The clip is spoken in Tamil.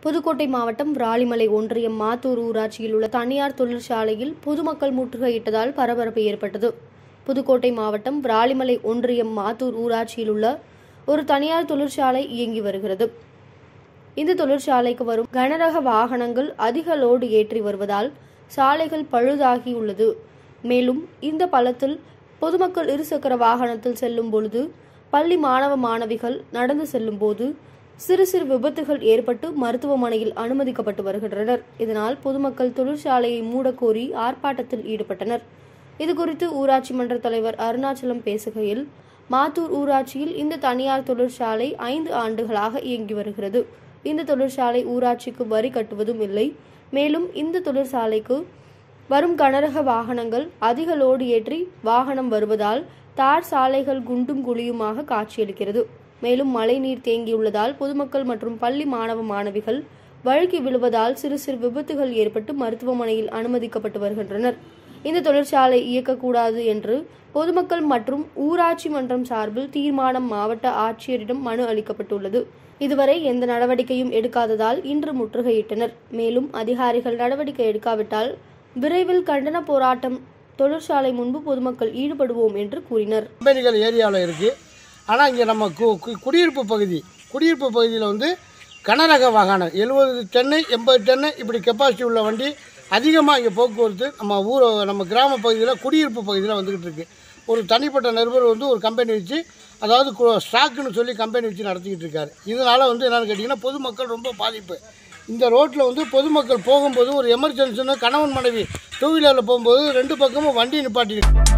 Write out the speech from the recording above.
புதுக்கோட்டை மாவட்டம் விராலிமலை ஒன்றியம் மாத்தூர் ஊராட்சியில் உள்ள தனியார் தொழிற்சாலையில் பொதுமக்கள் முற்றுகையிட்டதால் பரபரப்பு ஏற்பட்டது புதுக்கோட்டை மாவட்டம் விராலிமலை ஒன்றியம் மாத்தூர் ஊராட்சியில் உள்ள ஒரு தனியார் தொழிற்சாலை இயங்கி வருகிறது இந்த தொழிற்சாலைக்கு வரும் கனரக வாகனங்கள் அதிக லோடு ஏற்றி வருவதால் சாலைகள் பழுதாகியுள்ளது மேலும் இந்த பள்ளத்தில் பொதுமக்கள் இருசக்கர வாகனத்தில் செல்லும் பொழுது பள்ளி மாணவ மாணவிகள் நடந்து செல்லும் போது சிறு சிறு விபத்துகள் ஏற்பட்டு மருத்துவமனையில் அனுமதிக்கப்பட்டு வருகின்றனர் இதனால் பொதுமக்கள் தொழிற்சாலையை மூடக்கோரி ஆர்ப்பாட்டத்தில் ஈடுபட்டனர் இதுகுறித்து ஊராட்சி மன்ற தலைவர் அருணாச்சலம் பேசுகையில் மாத்தூர் ஊராட்சியில் இந்த தனியார் தொழிற்சாலை ஐந்து ஆண்டுகளாக இயங்கி வருகிறது இந்த தொழிற்சாலை ஊராட்சிக்கு வரி கட்டுவதும் இல்லை மேலும் இந்த தொழிற்சாலைக்கு வரும் கனரக வாகனங்கள் அதிக லோடு ஏற்றி வாகனம் வருவதால் தார் சாலைகள் குண்டும் குழியுமாக காட்சியளிக்கிறது மேலும் மழைநீர் தேங்கியுள்ளதால் பொதுமக்கள் மற்றும் பள்ளி மாணவ மாணவிகள் வழுக்கி விழுவதால் சிறு சிறு விபத்துகள் ஏற்பட்டு மருத்துவமனையில் அனுமதிக்கப்பட்டு வருகின்றனர் இந்த தொழிற்சாலை இயக்கக்கூடாது என்று பொதுமக்கள் மற்றும் ஊராட்சி மன்றம் சார்பில் தீர்மானம் மாவட்ட ஆட்சியரிடம் மனு அளிக்கப்பட்டுள்ளது இதுவரை எந்த நடவடிக்கையும் எடுக்காததால் இன்று முற்றுகையிட்டனர் மேலும் அதிகாரிகள் நடவடிக்கை எடுக்காவிட்டால் விரைவில் கண்டன போராட்டம் தொழிற்சாலை முன்பு பொதுமக்கள் ஈடுபடுவோம் என்று கூறினர் கம்பெனிகள் ஏரியாவில் இருக்குது ஆனால் இங்கே நம்ம கு கு- குடியிருப்பு பகுதி குடியிருப்பு பகுதியில் வந்து கனரக வாகனம் எழுபது டன்னு எண்பது டன்னு இப்படி கெப்பாசிட்டி உள்ள வண்டி அதிகமாக இங்கே போக்குவரத்து நம்ம ஊர் நம்ம கிராம பகுதியில் குடியிருப்பு பகுதியில் வந்துக்கிட்டு இருக்கு ஒரு தனிப்பட்ட நிருபர் வந்து ஒரு கம்பெனி வச்சு அதாவது கு- ஸ்டாக்குன்னு சொல்லி கம்பெனி வச்சு நடத்திக்கிட்டு இருக்காரு இதனால் வந்து என்னென்னு கேட்டிங்கன்னா பொதுமக்கள் ரொம்ப பாதிப்பு இந்த ரோட்டில் வந்து பொதுமக்கள் போகும்போது ஒரு எமர்ஜென்சின்னு கணவன் மனைவி டூ வீலரில் போகும்போது ரெண்டு பக்கமும் வண்டி நிப்பாட்டி